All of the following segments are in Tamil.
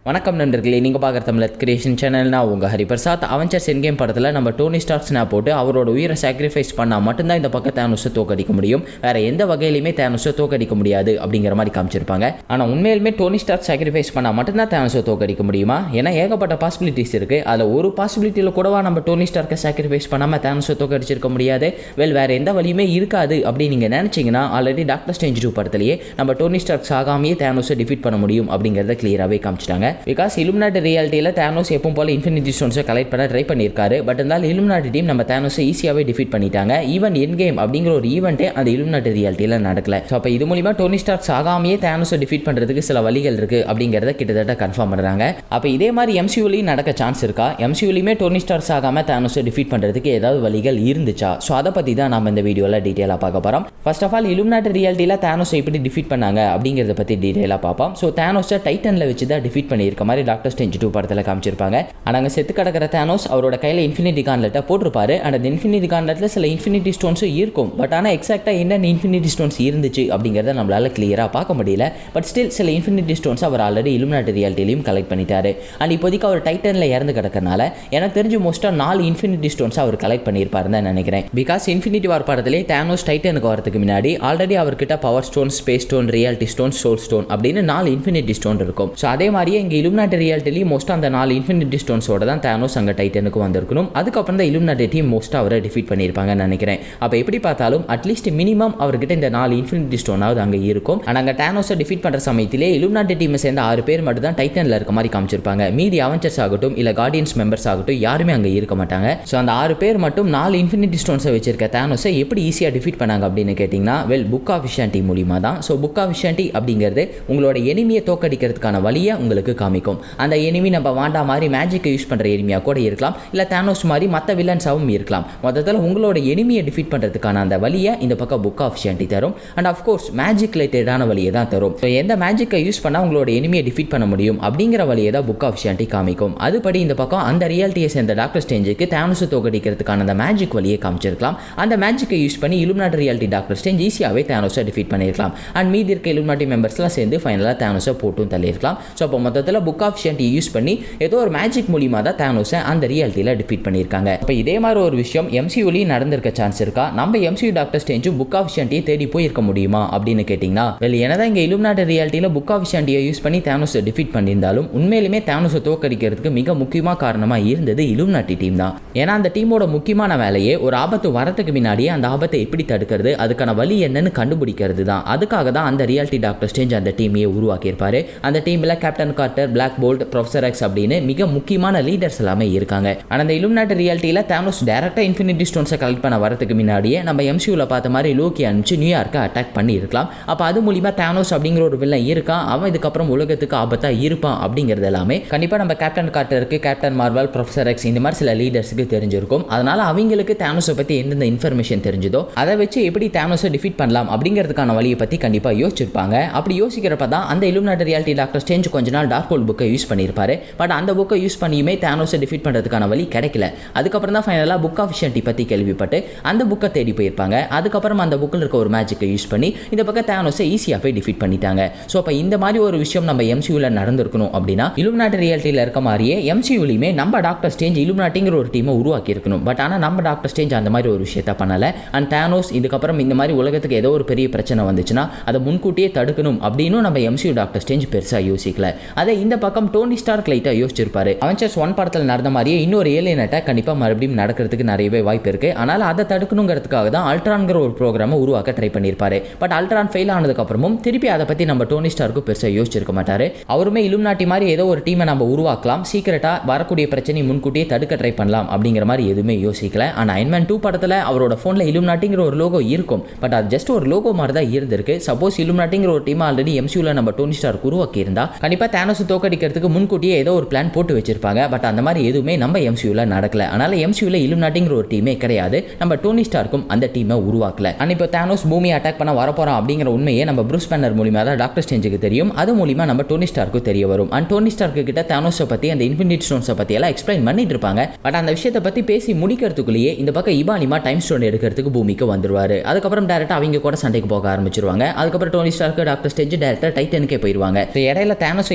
வணக்கம் நண்பர்களே நீங்கள் பார்க்குற தமிழ் கிரியேஷன் சேனல்னா உங்கள் ஹரிபிரசாத் அவெஞ்சர்ஸ் என்கேம் படத்தில் நம்ம டோனி ஸ்டார்க் ஸ்னாப் போட்டு அவரோட உயிரை சாக்ரிஃபைஸ் பண்ணால் மட்டும்தான் இந்த பக்கம் தேனுஸை தோக்கடிக்க முடியும் வேறு எந்த வகையிலுமே தேனுஸை தோக்கடிக்க முடியாது அப்படிங்கிற மாதிரி காமிச்சிருப்பாங்க ஆனால் உண்மையிலுமே டோனி ஸ்டார்க் சாக்ரிஃபைஸ் பண்ணால் மட்டும்தான் தேனுஸை தோக்கடிக்க முடியுமா ஏன்னா ஏகப்பட்ட பாசிபிலிட்டிஸ் இருக்குது அதில் ஒரு பாசிபிலிட்டியில் கூடவா நம்ம டோனி ஸ்டார்க்கை சாக்ரிஃபைஸ் பண்ணாமல் தேனுஸை தோக்கடிச்சிருக்க முடியாது வெல் வேறு எந்த வழியுமே இருக்காது அப்படின்னு நீங்கள் நினச்சிங்கன்னா ஆல்ரெடி டாக்டர் ஸ்டேஞ்ச் டூ படத்துலேயே நம்ம டோனி ஸ்டார்க் ஆகாமையே தேனோஸை டிஃபீட் பண்ண முடியும் அப்படிங்கிறத கிளியராகவே காமிச்சிட்டாங்க பிகாஸ் இலுமினாட்டி ரியாலிட்டியில் தேனோஸ் எப்பவும் போல இன்ஃபினிட்டி ஸ்டோன்ஸை கலெக்ட் பண்ண ட்ரை பண்ணியிருக்காரு பட் இருந்தாலும் இலுமினாட்டி டீம் நம்ம தேனோஸை ஈஸியாகவே டிஃபீட் பண்ணிட்டாங்க ஈவன் என் கேம் அப்படிங்கிற ஒரு ஈவெண்ட்டே அந்த இலுமினாட்டி ரியாலிட்டியில் நடக்கல ஸோ அப்போ இது மூலிமா டோனி ஸ்டார்க்ஸ் ஆகாமையே தேனோஸை டிஃபீட் பண்ணுறதுக்கு சில வழிகள் இருக்குது அப்படிங்கிறத கிட்டத்தட்ட கன்ஃபார்ம் பண்ணுறாங்க அப்போ இதே மாதிரி எம்சியூலையும் நடக்க சான்ஸ் இருக்கா எம்சியூலையுமே டோனி ஸ்டார்க்ஸ் ஆகாமல் தேனோஸை டிஃபீட் பண்ணுறதுக்கு ஏதாவது வழிகள் இருந்துச்சா ஸோ அதை பற்றி தான் நம்ம இந்த வீடியோவில் டீட்டெயிலாக பார்க்க போகிறோம் ஃபர்ஸ்ட் ஆஃப் ஆல் இலுமினாட்டி ரியாலிட்டியில் தேனோஸை எப்படி டிஃபீட் பண்ணாங்க அப்படிங்கிறத பற்றி டீட்டெயிலாக பார்ப்போம் ஸோ தேனோஸை டைட்டனில் வச்சு தான் டிஃபீட் பண்ணியிருக்க மாதிரி டாக்டர் ஸ்டேஞ்ச் டூ படத்தில் காமிச்சிருப்பாங்க ஆனால் அங்கே செத்து கிடக்கிற தேனோஸ் அவரோட கையில் இன்ஃபினிட்டி கான்லெட்டை போட்டிருப்பாரு அண்ட் அந்த இன்ஃபினிட்டி கான்லெட்டில் சில இன்ஃபினிட்டி ஸ்டோன்ஸும் இருக்கும் பட் ஆனால் எக்ஸாக்டாக என்னென்ன இன்ஃபினிட்டி ஸ்டோன்ஸ் இருந்துச்சு அப்படிங்கிறத நம்மளால் கிளியராக பார்க்க முடியல பட் ஸ்டில் சில இன்ஃபினிட்டி ஸ்டோன்ஸ் அவர் ஆல்ரெடி இலுமினாட்டி ரியாலிட்டிலையும் கலெக்ட் பண்ணிட்டாரு அண்ட் இப்போதைக்கு அவர் டைட்டனில் இறந்து கிடக்கறனால எனக்கு தெரிஞ்சு மோஸ்ட்டாக நாலு இன்ஃபினிட்டி ஸ்டோன்ஸ் அவர் கலெக்ட் பண்ணியிருப்பாருன்னு தான் நினைக்கிறேன் பிகாஸ் இன்ஃபினிட்டி வார் படத்திலே தேனோஸ் டைட்டனுக்கு வரதுக்கு முன்னாடி ஆல்ரெடி அவர்கிட்ட power stone space stone reality stone soul stone அப்படின்னு நாலு இன்ஃபினிட்டி ஸ்டோன் இருக்கும் ஸோ அதே மாதிரியே இங்கே இலுமினாட்டி ரியாலிட்டிலையும் மோஸ்ட்டாக அந்த நாலு இன்ஃபினிட்டி ஸ்டோன்ஸோட தான் தேனோஸ் அங்கே டைட்டனுக்கு வந்திருக்கணும் அதுக்கப்புறம் தான் இலுமினாட்டி டீம் மோஸ்ட்டாக அவரை டிஃபீட் பண்ணியிருப்பாங்கன்னு நினைக்கிறேன் அப்போ எப்படி பார்த்தாலும் அட்லீஸ்ட் மினிமம் அவர்கிட்ட இந்த நாலு இன்ஃபினிட்டி ஸ்டோனாவது அங்கே இருக்கும் ஆனால் அங்கே டேனோஸை டிஃபீட் பண்ணுற சமயத்திலே இலுமினாட்டி டீமை சேர்ந்த ஆறு பேர் மட்டும் தான் டைட்டனில் இருக்க மாதிரி காமிச்சிருப்பாங்க மீதி அவெஞ்சர்ஸ் ஆகட்டும் இல்லை கார்டியன்ஸ் மெம்பர்ஸ் ஆகட்டும் யாருமே அங்கே இருக்க மாட்டாங்க ஸோ அந்த ஆறு பேர் மட்டும் நாலு இன்ஃபினிட்டி ஸ்டோன்ஸை வச்சிருக்க தேனோஸை எப்படி ஈஸியாக டிஃபீட் பண்ணாங்க அப்படின்னு கேட்டிங்கன்னா வெல் புக் ஆஃப் விஷாண்டி மூலியமாக தான் ஸோ புக் ஆஃப் விஷாண்டி அப்படிங்கிறது உங்களோட எனிமியை தோக்கடிக்கிறதுக்கான வழியை உங்களுக்கு காமிக்கும் அந்த எனிமி நம்ம வாண்டா மாதிரி மேஜிக்கை யூஸ் பண்ணுற எனிமியாக கூட இருக்கலாம் இல்லை தேனோஸ் மாதிரி மற்ற வில்லன்ஸாகவும் இருக்கலாம் மொத்தத்தில் உங்களோட எனிமியை டிஃபீட் பண்ணுறதுக்கான அந்த வழியை இந்த பக்கம் புக் ஆஃப் விஷாண்டி தரும் அண்ட் அஃப்கோர்ஸ் மேஜிக் ரிலேட்டடான வழியை தான் தரும் ஸோ எந்த மேஜிக்கை யூஸ் பண்ணால் உங்களோட எனிமியை டிஃபீட் பண்ண முடியும் அப்படிங்கிற வழியை தான் புக் ஆஃப் ஷாண்டி காமிக்கும் அதுபடி இந்த பக்கம் அந்த ரியாலிட்டியை சேர்ந்த டாக்டர் ஸ்டேஞ்சுக்கு தேனோஸை தோக்கடிக்கிறதுக்கான அந்த மேஜிக் வழியை காமிச்சிருக்கலாம் அந்த மேஜிக்கை யூஸ் பண்ணி இலுமினாட்டி ரியாலிட்டி டாக்டர் ஸ்டேஞ்ச் ஈஸியாகவே தேனோஸை டிஃபீட் பண்ணியிருக்கலாம் அண்ட் மீதி இருக்க இலுமினாட்டி மெம்பர்ஸ்லாம் சேர்ந்து ஃபைனலாக தேனோஸை போட்டும் தள்ளியிருக்கலாம் ஸோ அப்போ மொத்தத்தில் புக் ஆஃப் ஷாண்டி யூஸ் பண்ணி ஏதோ ஒரு மேஜிக் மூலியமாக தான் தேனோஸை அந்த ரியாலிட்டியில் டிஃபீட் பண்ணியிருக்காங்க இப்போ இதே மாதிரி ஒரு விஷயம் எம்சியூலையும் நடந்திருக்க சான்ஸ் இருக்கா நம்ம எம்சியூ டாக்டர் ஸ்டேஞ்சும் புக் ஆஃப் ஷாண்டியை தேடி போயிருக்க முடியுமா அப்படின்னு கேட்டிங்கன்னா வெல் என்னதான் இங்கே இலுமினாட்டி ரியாலிட்டியில் புக் ஆஃப் ஷாண்டியை யூஸ் பண்ணி தேனோஸை டிஃபீட் பண்ணியிருந்தாலும் உண்மையிலுமே தேனோஸை தோக்கடிக்கிறதுக்கு மிக முக்கியமாக காரணமாக இருந்தது இலுமினாட்டி டீம் தான் ஏன்னா அந்த டீமோட முக்கியமான வேலையே ஒரு ஆபத்து வரதுக்கு முன்னாடியே அந்த ஆபத்தை எப்படி தடுக்கிறது அதுக்கான வழி என்னன்னு கண்டுபிடிக்கிறது தான் அதுக்காக தான் அந்த ரியாலிட்டி டாக்டர் ஸ்டேஞ்ச் அந்த டீமையே உருவாக்கியிருப்பாரு அந்த டீமில் captain Carter Black Bolt professor X அப்படின்னு மிக முக்கியமான லீடர்ஸ் எல்லாமே இருக்காங்க ஆனால் அந்த இலுமினாட்டி ரியாலிட்டியில் தேனோஸ் டேரக்டாக இன்ஃபினிட்டி ஸ்டோன்ஸை கலெக்ட் பண்ண வரதுக்கு முன்னாடியே நம்ம எம்சியூவில் பார்த்த மாதிரி லோக்கி அனுப்பிச்சு நியூயார்க்கை அட்டாக் பண்ணி இருக்கலாம் அப்போ அது மூலிமா தேனோஸ் அப்படிங்கிற ஒரு வில்லன் இருக்கான் அவன் இதுக்கப்புறம் உலகத்துக்கு ஆபத்தாக இருப்பான் அப்படிங்கிறது எல்லாமே கண்டிப்பாக நம்ம கேப்டன் கார்ட்டருக்கு கேப்டன் மார்வல் ப்ரொஃபசர் எக்ஸ் இந்த மாதிரி சில லீடர்ஸுக்கு தெரிஞ்சிருக்கும் அதனால அவங்களுக்கு தேனோஸை பற்றி எந்தெந்த இன்ஃபர்மேஷன் தெரிஞ்சதோ அதை வச்சு எப்படி தேனோஸை டிஃபீட் பண்ணலாம் அப்படிங்கிறதுக்கான வழியை பற்றி கண்டிப்பாக யோசிச்சிருப்பாங்க அப்படி யோசிக்கிறப்ப தான் அந்த இலுமினாட்டி ரியாலிட்டி டாக்டர் ஸ்டேஞ்ச் கொஞ்ச நாள் டார்க் ஹோல் புக்கை யூஸ் பண்ணியிருப்பாரு பட் அந்த புக்கை யூஸ் பண்ணியுமே தேனோஸை டிஃபீட் பண்ணுறதுக்கான வழி கிடைக்கல அதுக்கப்புறம் தான் ஃபைனலாக புக் ஆஃப் ஷாண்டி பற்றி கேள்விப்பட்டு அந்த புக்கை தேடி போயிருப்பாங்க அதுக்கப்புறம் அந்த புக்கில் இருக்க ஒரு மேஜிக்கை யூஸ் பண்ணி இந்த பக்கம் தேனோஸை ஈஸியாக போய் டிஃபீட் பண்ணிட்டாங்க ஸோ அப்போ இந்த மாதிரி ஒரு விஷயம் நம்ம எம்சியூவில் நடந்திருக்கணும் அப்படின்னா இலுமினாட்டி ரியாலிட்டியில் இருக்க மாதிரியே எம்சியூலையுமே நம்ம டாக்டர் ஸ்டேஞ்ச் இலுமினாட்டிங்கிற ஒரு டீமை உருவாக்கி இருக்கணும் பட் ஆனால் நம்ம டாக்டர் ஸ்டேஞ்ச் அந்த மாதிரி ஒரு விஷயத்த பண்ணலை அண்ட் தேனோஸ் இதுக்கப்புறம் இந்த மாதிரி உலகத்துக்கு ஏதோ ஒரு பெரிய பிரச்சனை வந்துச்சுன்னா அதை முன்கூட்டியே தடுக்கணும் அப்படின்னு நம்ம எம்சியூ டாக்டர் ஸ்டேஞ்ச் பெருசாக யோசிக்கல அதே இந்த பக்கம் டோனி ஸ்டார்க் லைட்டாக யோசிச்சிருப்பாரு அவன்சர்ஸ் ஒன் படத்தில் நடந்த மாதிரியே இன்னொரு ஏலியன் அட்டாக் கண்டிப்பாக மறுபடியும் நடக்கிறதுக்கு நிறையவே வாய்ப்பு இருக்குது ஆனால் அதை தடுக்கணுங்கிறதுக்காக தான் அல்ட்ரான்கிற ஒரு ப்ரோக்ராமை உருவாக்க ட்ரை பண்ணியிருப்பாரு பட் அல்ட்ரான் ஃபெயில் ஆனதுக்கப்புறமும் திருப்பி அதை பற்றி நம்ம டோனி ஸ்டார்க்கு பெருசாக யோசிச்சிருக்க மாட்டார் அவருமே இலுமினாட்டி மாதிரி ஏதோ ஒரு டீமை நம்ம உருவாக்கலாம் சீக்கிரட்டாக வரக்கூடிய பிரச்சனை முன்கூட்டியே தடுக்க ட்ரை பண்ணலாம் அப்படிங்கிற மாதிரி எதுவுமே யோசிக்கல ஆனால் அயன்மேன் டூ படத்தில் அவரோட ஃபோனில் இலுமினாட்டிங்கிற ஒரு லோகோ இருக்கும் பட் அது ஜஸ்ட் ஒரு லோகோ மாதிரி தான் இருந்திருக்கு சப்போஸ் இலுமினாட்டிங்கிற ஒரு டீம் ஆல்ரெடி எம்சியூவில் நம்ம டோனி ஸ்டார்க் உருவாக்கி இருந்தா கண்டிப்பாக தேனோஸ் தோக்கடிக்கிறதுக்கு முன்கூட்டியே ஏதோ ஒரு பிளான் போட்டு வச்சிருப்பாங்க பட் அந்த மாதிரி எதுவுமே நம்ம எம்சியூவில் நடக்கல அதனால எம்சியூவில் இலுமினாட்டிங்கிற ஒரு டீமே கிடையாது நம்ம டோனி ஸ்டார்க்கும் அந்த டீமை உருவாக்கல அண்ட் இப்போ தேனோஸ் பூமியை அட்டாக் பண்ண வரப்போறோம் அப்படிங்கிற உண்மையை நம்ம ப்ரூஸ் பேனர் மூலியமாக தான் டாக்டர் ஸ்டேஞ்சுக்கு தெரியும் அது மூலியமா நம்ம டோனி ஸ்டார்க்கு தெரிய வரும் அண்ட் டோனி ஸ்டார்க்கு கிட்ட தேனோஸை பற்றி அந்த இன்ஃபினிட் ஸ்டோன்ஸை பற்றி எல்லாம் எக்ஸ்பிளைன் பண்ணிட்டு இருப்பாங்க பட் அந்த விஷயத்தை பற்றி பேசி முடிக்கிறதுக்குள்ளேயே இந்த பக்கம் இபானிமா டைம் ஸ்டோன் எடுக்கிறதுக்கு பூமிக்கு வந்துருவாரு அதுக்கப்புறம் டேரெக்டாக அவங்க கூட சண்டைக்கு போக ஆரம்பிச்சிருவாங்க அதுக்கப்புறம் டோனி ஸ்டார்க்கு டாக்டர் ஸ்டேஜ் டேரக்டாக டைட்டனுக்கே போயிடுவாங்க So, இடையில தேனோஸை எப்படி தோக்க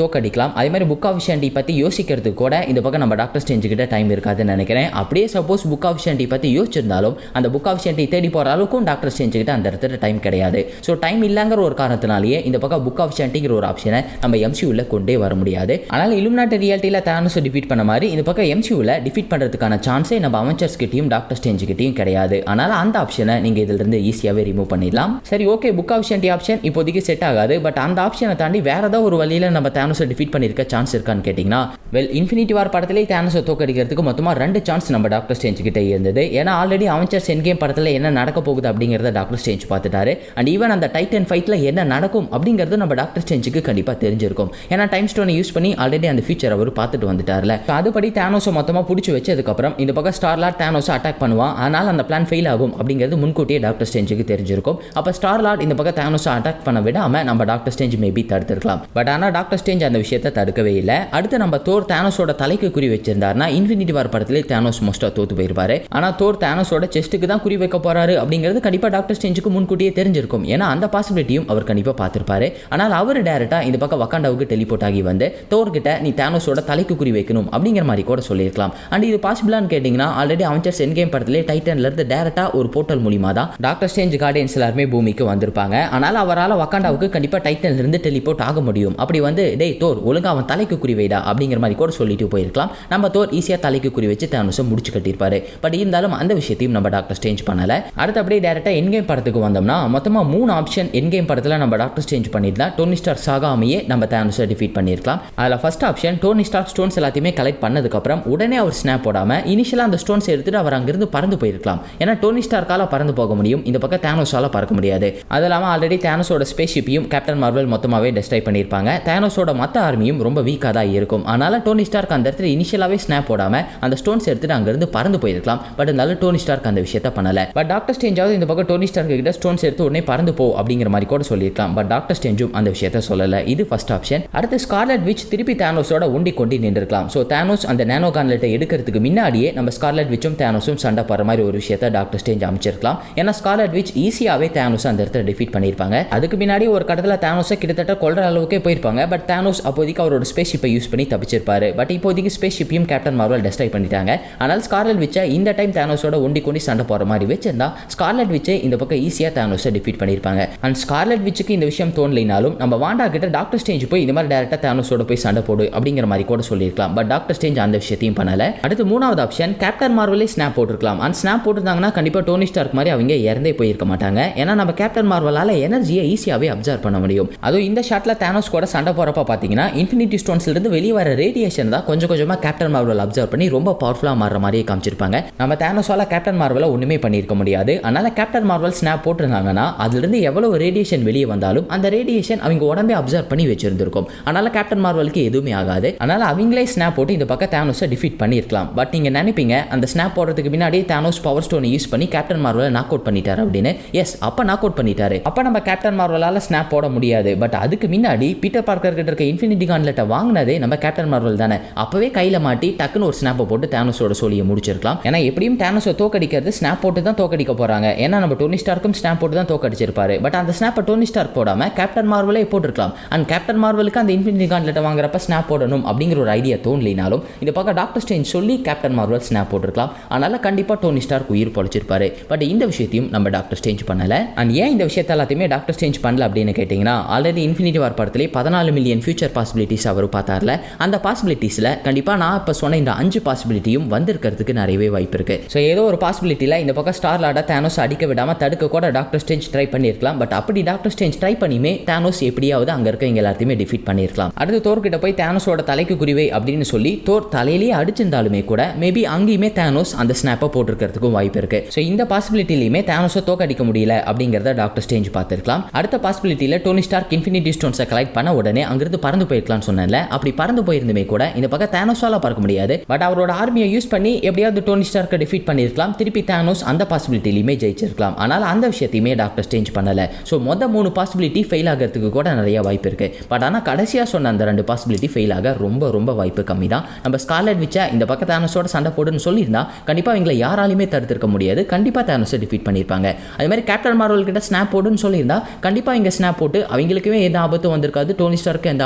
தோக்கடிக்கலாம் அதே மாதிரி புக் ஆஃப் ஷாண்டி பற்றி யோசிக்கிறதுக்கு கூட இந்த பக்கம் நம்ம டாக்டர் ஸ்டேஞ்சு கிட்ட டைம் இருக்காதுன்னு நினைக்கிறேன் அப்படியே சப்போஸ் புக் ஆஃப் ஷாண்டி பற்றி யோசிச்சிருந்தாலும் அந்த புக் ஆஃப் ஷாண்டி தேடி போகிற அளவுக்கும் டாக்டர் ஸ்டேஞ்சு கிட்ட அந்த இடத்துல டைம் கிடையாது ஸோ டைம் இல்லைங்கிற ஒரு காரணத்தினாலேயே இந்த பக்கம் புக் ஆஃப் ஷாண்டிங்கிற ஒரு ஆப்ஷனை நம்ம எம்சியூவில் கொண்டே வர முடியாது ஆனால் இலுமினாட்டி ரியாலிட்டியில் தேனோஸை டிஃபீட் பண்ண மாதிரி இந்த பக்கம் எம்சியூவில் டிஃபீட் பண்ணுறதுக்கான சான்ஸே நம்ம அவெஞ்சர்ஸ் கிட்டையும் டாக்டர் ஸ்டேஞ்சு கிட்டையும் கிடையாது அதனால் அந்த ஆப்ஷனை நீங்கள் இதிலிருந்து ஈஸியாகவே ரிமூவ் பண்ணிடலாம் சரி ஓகே புக் ஆஃப் ஷாண்டி ஆப்ஷன் இப்போதைக்கு செட் ஆகாது பட் அந்த ஆப்ஷனை தாண்டி வேற ஏதாவது ஒரு வழியில் நம்ம தேனோஸை டிஃபீட் பண்ணியிருக்க சான்ஸ் இருக்கான்னு கேட்டிங்கன்னா வெல் இன்ஃபினிட்டி வார் படத்திலே தேனோஸை தோக்கடிக்கிறதுக்கு மொத்தமாக ரெண்டு சான்ஸ் நம்ம டாக்டர் ஸ்டேஞ்ச் கிட்ட இருந்தது ஏன்னா ஆல்ரெடி அவெஞ்சர்ஸ் என் கேம் படத்தில் என்ன நடக்க போகுது அப்படிங்கிறத டாக்டர் ஸ்டேஞ்ச் பார்த்துட்டாரு அண்ட் ஈவன் அந்த டைட்டன் ஃபைட்டில் என்ன நடக்கும் அப்படிங்கிறது நம்ம டாக்டர் ஸ்டேஞ்சுக்கு கண்டிப்பாக தெரிஞ்சிருக்கும் ஏன்னா டைம் ஸ்டோனை யூஸ் பண்ணி ஆல்ரெடி அந்த ஃபியூச்சர் அவர் பார்த்துட்டு வந்துட்டார்ல So அதுபடி தேனோஸை மொத்தமாக பிடிச்சி வச்சதுக்கப்புறம் இந்த பக்கம் ஸ்டார்லாட் தேனோஸை அட்டாக் பண்ணுவான் ஆனால் அந்த பிளான் ஃபெயில் ஆகும் அப்படிங்கிறது முன்கூட்டியே டாக்டர் ஸ்டேஞ்சுக்கு தெரிஞ்சிருக்கும் அப்போ ஸ்டார்லாட் இந்த பக்கம் தேனோஸை அட்டாக் பண்ண விடாமல் நம்ம டாக்டர் ஸ்டேஞ்ச் மேபி தடுத்திருக்கலாம் பட் ஆனால் டாக்டர் ஸ்டேஞ்ச் அந்த விஷயத்தை தடுக்கவே இல்லை அடுத்து நம்ம தோர் தேனோஸோட தலைக்கு குறி வச்சிருந்தாருன்னா இன்ஃபினிட்டி வார் படத்திலே தேனோஸ் மோஸ்ட்டாக தோத்து போயிருப்பாரு ஆனால் தோர் தேனோஸோட செஸ்ட்டுக்கு தான் குறி வைக்க போறாரு அப்படிங்கிறது கண்டிப்பாக டாக்டர் ஸ்டேஞ்சுக்கு முன்கூட்டியே தெரிஞ்சிருக்கும் ஏன்னா அந்த பாசிபிலிட்டியும் அவர் கண்டிப்பாக பார்த்துருப்பாரு ஆனால் அவர் டேரெக்டாக இந்த பக்கம் வக்காண்டாவுக்கு டெலிபோர்ட் ஆகி வந்து தோர்கிட்ட நீ தேனோஸோட தலைக்கு குறி வைக்கணும் அப்படிங்கிற மாதிரி கூட சொல்லியிருக்கலாம் அண்ட் இது பாசிபிளான்னு கேட்டிங்கன்னா ஆல்ரெடி அவெஞ்சர்ஸ் என் கேம் படத்திலே டைட்டன்ல இருந்து டேரெக்டாக ஒரு போர்ட்டல் மூலியமா தான் டாக்டர் ஸ்டேஞ்ச் கார்டியன்ஸ் எல்லாருமே பூமிக்கு வந்திருப்பாங்க ஆனால் அவரால் வக்காண்டாவுக்கு கண்டிப்பாக டைட்டன்ல இருந்து டெலிபோர்ட் ஆக முடியும் அப்படி வந்து டேய் தோர் ஒழுங்கா அவன் தலைக்கு குறி வைடா அப்படிங்கிற மாதிரி கூட சொல்லிட்டு போயிருக்கலாம் நம்ம தோர் ஈஸியாக தலைக்கு குறி வச்சு தேனோஸை முடிச்சு கட்டியிருப்பாரு பட் இருந்தாலும் அந்த விஷயத்தையும் நம்ம டாக்டர் ஸ்டேஞ்ச் பண்ணல அடுத்து அப்படியே டேரெக்டாக என்கேம் படத்துக்கு வந்தோம்னா மொத்தமாக மூணு ஆப்ஷன் என்கேம் படத்தில் நம்ம டாக்டர் ஸ்டேஞ்ச் பண்ணியிருந்தா டோனி ஸ்டார் சாகாமையே நம்ம தேனோஸை டிஃபீட் பண்ணியிருக்கலாம் அதில் first option Tony Stark stones எல்லாத்தையுமே கலெக்ட் பண்ணதுக்கப்புறம் உடனே அவர் ஸ்னாப் போடாமல் இனிஷியலாக அந்த ஸ்டோன்ஸ் எடுத்துட்டு அவர் அங்கிருந்து பறந்து போயிருக்கலாம் ஏன்னா டோனி ஸ்டார்க்கால பறந்து போக முடியும் இந்த பக்கம் தேனோஸால பறக்க முடியாது அது இல்லாமல் ஆல்ரெடி தேனோஸோட ஸ்பேஸ் ஷிப்பையும் கேப்டன் மார்வல் மொத்தமாகவே டெஸ்ட்ரை பண்ணியிருப்பாங்க தேனோஸோட மற்ற ஆர்மியும் ரொம்ப வீக்காக தான் இருக்கும் அதனால டோனி ஸ்டார்க் அந்த இடத்துல இனிஷியலாகவே ஸ்னாப் போடாமல் அந்த ஸ்டோன்ஸ் எடுத்துட்டு அங்கிருந்து பறந்து போயிருக்கலாம் பட் இருந்தாலும் டோனி ஸ்டார்க் அந்த விஷயத்த பண்ணல பட் டாக்டர் ஸ்டேஞ்சாவது இந்த பக்கம் டோனி ஸ்டார்க் கிட்ட ஸ்டோன்ஸ் எடுத்து உடனே பறந்து போ அப்படிங்கிற மாதிரி கூட சொல்லியிருக்கலாம் பட் டாக்டர் ஸ்டேஞ்சும் அந்த விஷயத்த சொல்லல இது ஃபர்ஸ்ட் ஆப்ஷன் அடுத்து ஸ்கார்லட் விச் திருப்பி தேனோஸோட ஒண்டி கொண்டு நின்றுருக்கலாம் ஸோ தேனோஸ் அந்த நேனோ கான்லெட்டை எடுக்கிறதுக்கு முன்னாடியே நம்ம ஸ்கார்லட் விச்சும் தேனோஸும் சண்டை போகிற மாதிரி ஒரு விஷயத்த டாக்டர் ஸ்டேஞ்ச் அமைச்சிருக்கலாம் ஏன்னா ஸ்கார்லட் விச் ஈஸியாகவே தேனோஸ் அந்த இடத்துல டிஃபீட் பண்ணியிருப்பாங்க அதுக்கு முன்னாடி ஒரு கட்டத்தில் தேனோஸை கிட்டத்தட்ட கொள்ற அளவுக்கே போயிருப்பாங்க பட் தேனோஸ் அப்போதைக்கு அவரோட ஸ்பேஸ் ஷிப்பை யூஸ் பண்ணி தப்பிச்சிருப்பாரு பட் இப்போதைக்கு ஸ்பேஸ் ஷிப்பையும் கேப்டன் மார்வல் டெஸ்ட்ரை பண்ணிட்டாங்க ஆனால் ஸ்கார்லட் விச்சை இந்த டைம் தேனோஸோட ஒண்டி கொண்டு சண்டை போகிற மாதிரி வச்சிருந்தா ஸ்கார்லட் விச்சை இந்த பக்கம் ஈஸியாக தேனோஸை டிஃபீட் பண்ணியிருப்பாங்க அண்ட் ஸ்கார்லட் விச்சுக்கு இந்த விஷயம் தோணலைனாலும் நம்ம வாண்டா கிட்ட டாக்டர் ஸ்டேஞ்ச் போய் இந்த மாதிரி டேரெக்டாக தேனோஸோட போய் சண்டை போடு அப்படிங்கிற மாதிரி கூட சொல்லியிருக்கலாம் பட் டாக்டர் ஸ்டேஞ்ச் அந்த விஷயத்தையும் பண்ணல அடுத்து மூணாவது ஆப்ஷன் கேப்டன் மார்வலே ஸ்னாப் போட்டிருக்கலாம் அந்த ஸ்னாப் போட்டிருந்தாங்கன்னா கண்டிப்பாக டோனி ஸ்டார்க் மாதிரி அவங்க இறந்தே போயிருக்க மாட்டாங்க ஏன்னா நம்ம கேப்டன் மார்வலால் எனர்ஜியை ஈஸியாகவே அப்சர்வ் பண்ண முடியும் அதுவும் இந்த ஷாட்டில் தேனோஸ் கூட சண்டை போகிறப்ப பார்த்தீங்கன்னா இன்ஃபினிட்டி ஸ்டோன்ஸ்லேருந்து வெளியே வர ரேடியேஷன் தான் கொஞ்சம் கொஞ்சமாக கேப்டன் மார்வல் அப்சர்வ் பண்ணி ரொம்ப பவர்ஃபுல்லாக மாறுற மாதிரியே காமிச்சிருப்பாங்க நம்ம தேனோஸால கேப்டன் மார்வலை ஒன்றுமே பண்ணியிருக்க முடியாது அதனால கேப்டன் மார்வல் ஸ்னாப் போட்டிருந்தாங்கன்னா அதுலேருந்து எவ்வளவு ரேடியேஷன் வெளியே வந்தாலும் அந்த ரேடியேஷன் அவங்க உடம்பே அப்சர்வ் பண்ணி வச்சிருந்திருக்கும் அதனால கேப்டன் மார்வலுக்கு எதுவுமே ஆகாது அதனால அவங்களே ஸ்னாப் போட்டு இந்த பக்கம் தேனோஸை டிஃபீட் பண்ணியிருக்கலாம் பட் நீங்கள் நினைப்பீங்க அந்த ஸ்னாப் போடுறதுக்கு முன்னாடி தேனோஸ் பவர் ஸ்டோனை யூஸ் பண்ணி கேப்டன் மார்வலை நாக் அவுட் பண்ணிட்டாரு அப்படின்னு எஸ் அப்போ நாக் அவுட் பண்ணிட்டாரு அப்போ நம்ம கேப்டன் மார்வலால் ஸ்னாப் போட முடியாது பட் அதுக்கு முன்னாடி பீட்டர் பார்க்கர் கிட்ட இருக்க இன்ஃபினிட்டி கான்லெட்டை வாங்கினதே நம்ம கேப்டன் மார்வல் தானே அப்போவே கையில் மாட்டி டக்குன்னு ஒரு ஸ்னாப்பை போட்டு தேனோஸோட சோழியை முடிச்சிருக்கலாம் ஏன்னா எப்படியும் தேனோஸை தோக்கடிக்கிறது ஸ்னாப் போட்டு தான் தோக்கடிக்க போகிறாங்க ஏன்னா நம்ம டோனி ஸ்டார்க்கும் ஸ்னாப் போட்டு தான் தோக்கடிச்சிருப்பாரு பட் அந்த ஸ்னாப்பை டோனி ஸ்டார்க் போடாமல் கேப்டன் மார்வலே போட்டிருக்கலாம் அண்ட் கேப்டன் மார்வலுக்கு அந்த இன்ஃபினிட்டி கான்லெட்டை வாங்குறப்ப ஸ்னாப் போடணும் அப்படிங்கிற ஒரு ஐடியா தோணலினாலும் இந்த பக்கம் டாக்டர் ஸ்டேஞ்ச் சொல்லி கேப்டன் மார்வல் ஸ்னாப் போட்டிருக்கலாம் அதனால கண்டிப்பாக டோனி ஸ்டார்க் உயிர் பொழைச்சிருப்பாரு பட் இந்த விஷயத்தையும் நம்ம டாக்டர் ஸ்டேஞ்ச் பண்ணல அண்ட் ஏன் இந்த விஷயத்தை எல்லாத்தையுமே டாக்டர் ஸ்டேஞ்ச் பண்ணல அப்படின்னு கேட்டிங்கன்னா ஆல்ரெடி இன்ஃபினிட்டி வார் படத்திலே பதினாலு மில்லியன் ஃபியூச்சர் பாசிபிலிட்டிஸ் அவர் பார்த்தார்ல அந்த பாசிபிலிட்டிஸில் கண்டிப்பாக நான் இப்போ சொன்ன இந்த அஞ்சு பாசிபிலிட்டியும் வந்திருக்கிறதுக்கு நிறையவே வாய்ப்பு இருக்கு ஸோ ஏதோ ஒரு பாசிபிலிட்டியில் இந்த பக்கம் ஸ்டார் லாட தேனோஸ் அடிக்க விடாமல் தடுக்க கூட டாக்டர் ஸ்டேஞ்ச் ட்ரை பண்ணியிருக்கலாம் பட் அப்படி டாக்டர் ஸ்டேஞ்ச் ட்ரை பண்ணியுமே தேனோஸ் எப்படியாவது அங்கே இருக்கவங்க எல்லாத்தையுமே டிஃபீட் பண்ணியிருக்கலாம் அடுத்து தோர்கிட்ட போய் தேனோஸோட தலைக்கு குறிவை அப்படின்னு சொல்லி தோர் தலையிலேயே அடிச்சிருந்தாலுமே கூட மேபி அங்கேயுமே தேனோஸ் அந்த ஸ்னாப்பை போட்டிருக்கிறதுக்கும் வாய்ப்பு இருக்கு ஸோ இந்த பாசிபிலிட்டிலையுமே தேனோஸை தோக்கடிக்க முடியல அப்படிங்கிறத டாக்டர் ஸ்டேஞ்ச் பார்த்துருக்கலாம் அடுத்த பாசிபிலிட்டியில் டோனி ஸ்டார்க் இன்ஃபினிட்டி ஸ்டோன்ஸை கலெக்ட் பண்ண உடனே அங்கிருந்து பறந்து போயிருக்கலாம்னு சொன்னேன்ல அப்படி பறந்து போயிருந்துமே கூட இந்த பக்கம் தேனோஸால பறக்க முடியாது பட் அவரோட ஆர்மியை யூஸ் பண்ணி எப்படியாவது டோனி ஸ்டார்க்கை டிஃபீட் பண்ணியிருக்கலாம் திருப்பி தேனோஸ் அந்த பாசிபிலிட்டிலையுமே ஜெயிச்சிருக்கலாம் ஆனால் அந்த விஷயத்தையுமே டாக்டர் ஸ்டேஞ்ச் பண்ணல ஸோ மொதல் மூணு பாசிபிலிட்டி ஃபெயில் ஆகிறதுக்கு கூட நிறைய வாய்ப்பு இருக்கு பட் ஆனால் கடைசியாக சொன்ன அந்த ரெண்டு பாசிபிலிட்டி ஃபெயில் ஆக ரொம்ப ரொம்ப வாய்ப்பு கம்மி தான் நம்ம ஸ்கார்லெட் வச்சா இந்த பக்கம் தேனோஸோட சண்டை போடுன்னு சொல்லியிருந்தா கண்டிப்பாக அவங்களை யாராலையுமே தடுத்திருக்க முடியாது கண்டிப்பாக தேனோஸை டிஃபீட் பண்ணியிருப்பாங்க அதே மாதிரி கேப்டன் மார்வல் கிட்ட ஸ்னாப் போடுன்னு சொல்லியிருந்தா கண்டிப்பாக இங்கே ஸ்னாப் போட்டு அவங்களுக்குமே எந்த ஆபத்தும் வந்திருக்காது டோனி ஸ்டாருக்கு எந்த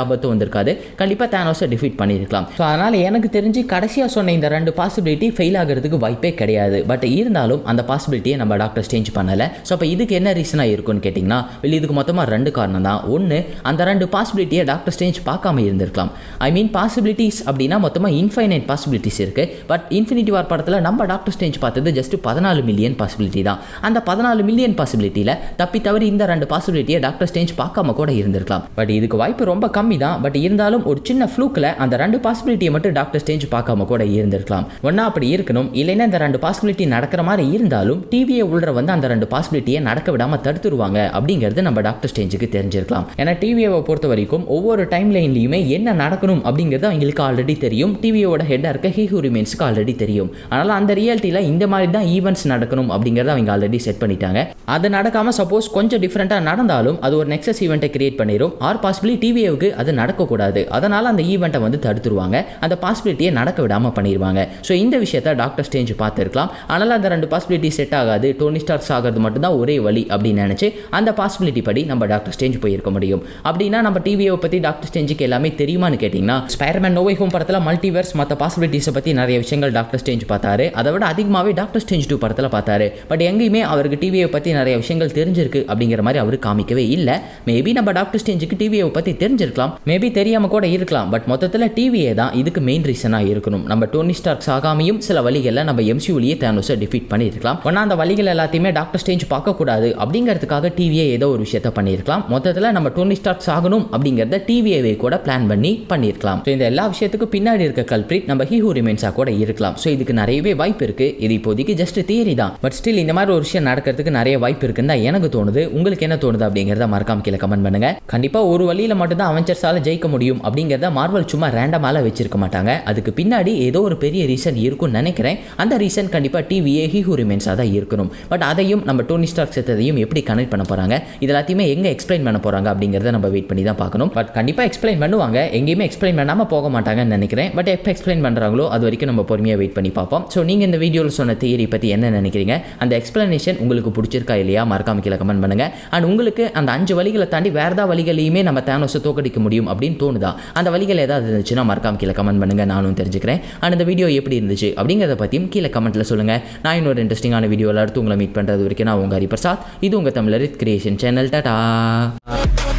ஆபத்தும் வந்திருக்காது கண்டிப்பாக தேனோஸை டிஃபீட் பண்ணியிருக்கலாம் ஸோ அதனால் எனக்கு தெரிஞ்சு கடைசியாக சொன்ன இந்த ரெண்டு பாசிபிலிட்டி ஃபெயில் ஆகிறதுக்கு வாய்ப்பே கிடையாது பட் இருந்தாலும் அந்த பாசிபிலிட்டியை நம்ம டாக்டர் சேஞ்ச் பண்ணலை ஸோ அப்போ இதுக்கு என்ன ரீசனாக இருக்கும்னு கேட்டிங்கன்னா வெளியே இதுக்கு மொத்தமாக ரெண்டு காரணம் தான் ஒன்று அந்த ரெண்டு பாசிபிலிட்டியை டாக்டர் ஸ்டேஞ்ச் பார்க்காம இருந்திருக்கலாம் ஐ மீன் பாசிபிலிட்டிஸ் அப்படின்னா மொத்தமாக இன்ஃபைனைட் பாசிபிலிட்டிஸ் இருக்குது பட் இன்ஃபினிட்டி வார் படத்தில் நம்ம டாக்டர் ஸ்டேஞ்ச் பார்த்தது ஜஸ்ட் பதினாலு மில்லியன் பாசிபிலிட்டி தான் அந்த பதினாலு மில்லியன் பாசிபிலிட்டியில் தப்பி தவறி இந்த ரெண்டு பாசிபிலிட்டியை டாக்டர் ஸ்டேஞ்ச் பார்க்காம கூட இருந்திருக்கலாம் பட் இதுக்கு வாய்ப்பு ரொம்ப கம்மி தான் பட் இருந்தாலும் ஒரு சின்ன ஃப்ளூக்கில் அந்த ரெண்டு பாசிபிலிட்டியை மட்டும் டாக்டர் ஸ்டேஞ்ச் பார்க்காம கூட இருந்திருக்கலாம் ஒன்றா அப்படி இருக்கணும் இல்லைன்னா இந்த ரெண்டு பாசிபிலிட்டி நடக்கிற மாதிரி இருந்தாலும் டிவியை உள்ள வந்து அந்த ரெண்டு பாசிபிலிட்டியை நடக்க விடாமல் தடுத்துருவாங்க அப்படிங்கிறது நம்ம டாக்டர் ஸ்டேஞ்சுக்கு தெரிஞ்சிருக்கலாம் ஏன்னா டிவியை பொறுத்த வரைக்கும் ஒவ்வொரு டைம் லைன்லையுமே என்ன நடக்கணும் அப்படிங்கிறது அவங்களுக்கு ஆல்ரெடி தெரியும் டிவியோட ஹெட்டாக இருக்க ஹி ஹூ ரிமைன்ஸ்க்கு ஆல்ரெடி தெரியும் அதனால் அந்த ரியாலிட்டியில் இந்த மாதிரி தான் ஈவெண்ட்ஸ் நடக்கணும் அப்படிங்கிறத அவங்க ஆல்ரெடி செட் பண்ணிட்டாங்க அது நடக்காமல் சப்போஸ் கொஞ்சம் டிஃப்ரெண்ட்டாக நடந்தாலும் அது ஒரு நெக்ஸஸ் ஈவெண்ட்டை கிரியேட் பண்ணிடும் ஆர் பாசிபிளி டிவிஏவுக்கு அது நடக்கக்கூடாது அதனால் அந்த ஈவெண்ட்டை வந்து தடுத்துருவாங்க அந்த பாசிபிலிட்டியை நடக்க விடாமல் பண்ணிடுவாங்க ஸோ இந்த விஷயத்தை டாக்டர் ஸ்டேஞ்ச் பார்த்துருக்கலாம் ஆனால் அந்த ரெண்டு பாசிபிலிட்டி செட் ஆகாது டோனி ஸ்டார்ஸ் ஆகிறது மட்டும்தான் ஒரே வழி அப்படின்னு நினச்சி அந்த பாசிபிலிட்டி படி நம்ம டாக்டர் ஸ்டேஞ்ச் போயிருக்க முடியும் அப்படின்னா நம்ம டிவியை பற்றி டாக்டர் ஸ்டேஞ்சுக்கு எல்லாமே தெரியுமான்னு கேட்டிங்கன்னா ஸ்பைர்மேன் நோவை ஹோம் படத்தில் மல்டிவர்ஸ் மற்ற பாசிபிலிட்டிஸை பற்றி நிறைய விஷயங்கள் டாக்டர் ஸ்டேஞ்ச் பார்த்தாரு அதை விட அதிகமாகவே டாக்டர் ஸ்டேஞ்ச் டூ படத்தில் பார்த்தாரு பட் எங்கேயுமே அவருக்கு டிவியை பற்றி நிறைய விஷயங்கள் தெரிஞ்சிருக்கு அப்படிங்கிற மாதிரி அவர் காமிக்கவே இல்லை மேபி நம்ம டாக்டர் ஸ்டேஞ்சுக்கு டிவியை பற்றி தெரிஞ்சிருக்கலாம் மேபி தெரியாமல் கூட இருக்கலாம் பட் மொத்தத்தில் டிவியே தான் இதுக்கு மெயின் ரீசனாக இருக்கணும் நம்ம டோனி ஸ்டார்க்ஸ் ஆகாமையும் சில வழிகளில் நம்ம எம்சியூலியே தேனோஸை டிஃபீட் பண்ணியிருக்கலாம் ஒன்றா அந்த வழிகள் எல்லாத்தையுமே டாக்டர் ஸ்டேஞ்ச் பார்க்கக்கூடாது அப்படிங்கிறதுக்காக டிவியை ஏதோ ஒரு விஷயத்த பண்ணியிருக்கலாம் மொத்தத்தில் நம்ம டோனி ஸ்டார்க்ஸ் ஆகணும் அப்படிங்கிறத டிவியை கூட பிளான் பண்ணி பண்ணியிருக்கலாம் ஸோ இந்த எல்லா விஷயத்துக்கும் பின்னாடி இருக்க கல்பிரிட் நம்ம ஹீஹூ ரிமைன்ஸாக கூட இருக்கலாம் ஸோ இதுக்கு நிறையவே வாய்ப்பு இருக்குது இது இப்போதைக்கு ஜஸ்ட் தியரி தான் பட் ஸ்டில் இந்த மாதிரி ஒரு விஷயம் நடக்கிறதுக்கு நிறைய வாய்ப்பு இருக்குன்னு தான் எனக்கு தோணுது உங்களுக்கு என்ன தோணுது அப்படிங்கிறத மறக்காம கீழே கமெண்ட் பண்ணுங்க கண்டிப்பாக ஒரு வழியில் மட்டும்தான் அவெஞ்சர்ஸால ஜெயிக்க முடியும் அப்படிங்கிறத மார்வல் சும்மா ரேண்டமால வச்சிருக்க மாட்டாங்க அதுக்கு பின்னாடி ஏதோ ஒரு பெரிய ரீசன் இருக்கும்னு நினைக்கிறேன் அந்த ரீசன் கண்டிப்பாக டிவியே ஹீஹூ ரிமைன்ஸாக தான் இருக்கணும் பட் அதையும் நம்ம டோனி ஸ்டார்க் செத்ததையும் எப்படி கனெக்ட் பண்ண போகிறாங்க இது எல்லாத்தையுமே எங்கே எக்ஸ்பிளைன் பண்ண போகிறாங்க அப்படிங்கிறத நம்ம வெயிட் பண்ணி தான் பார்க்கணும் பட் கண்டிப்பாக எக்ஸ்பிளைன் பண்ணுவாங்க எங்கேயுமே எக்ஸ்பிளைன் பண்ணாமல் போக மாட்டாங்கன்னு நினைக்கிறேன் பட் எப்போ எக்ஸ்பிளைன் பண்ணுறாங்களோ அது வரைக்கும் நம்ம பொறுமையாக வெயிட் பண்ணி பார்ப்போம் ஸோ நீங்கள் இந்த வீடியோவில் சொன்ன தியரி பற்றி என்ன நினைக்கிறீங்க அந்த எக்ஸ்பிளனேஷன் உங்களுக்கு பிடிச்சிருக்கா இல்லையா மறக்காம கீழே கமெண்ட் பண்ணுங்கள் அண்ட் உங்களுக்கு அந்த அஞ்சு வழிகளை தாண்டி வேறு ஏதாவது வழிகளையுமே நம்ம தேனோஸை தோக்கடிக்க முடியும் அப்படின்னு தோணுதா அந்த வழிகள் ஏதாவது இருந்துச்சுன்னா மறக்காம கீழே கமெண்ட் பண்ணுங்கள் நானும் தெரிஞ்சுக்கிறேன் அண்ட் இந்த வீடியோ எப்படி இருந்துச்சு அப்படிங்கிறத பற்றியும் கீழே கமெண்ட்டில் சொல்லுங்கள் நான் இன்னொரு இன்ட்ரெஸ்டிங்கான வீடியோவில் அடுத்து உங்களை மீட் பண்ணுறது வரைக்கும் நான் உங்கள் ஹரிபிரசாத் இது உங்கள் தமிழரித் கிரியேஷன் சேனல் டாடா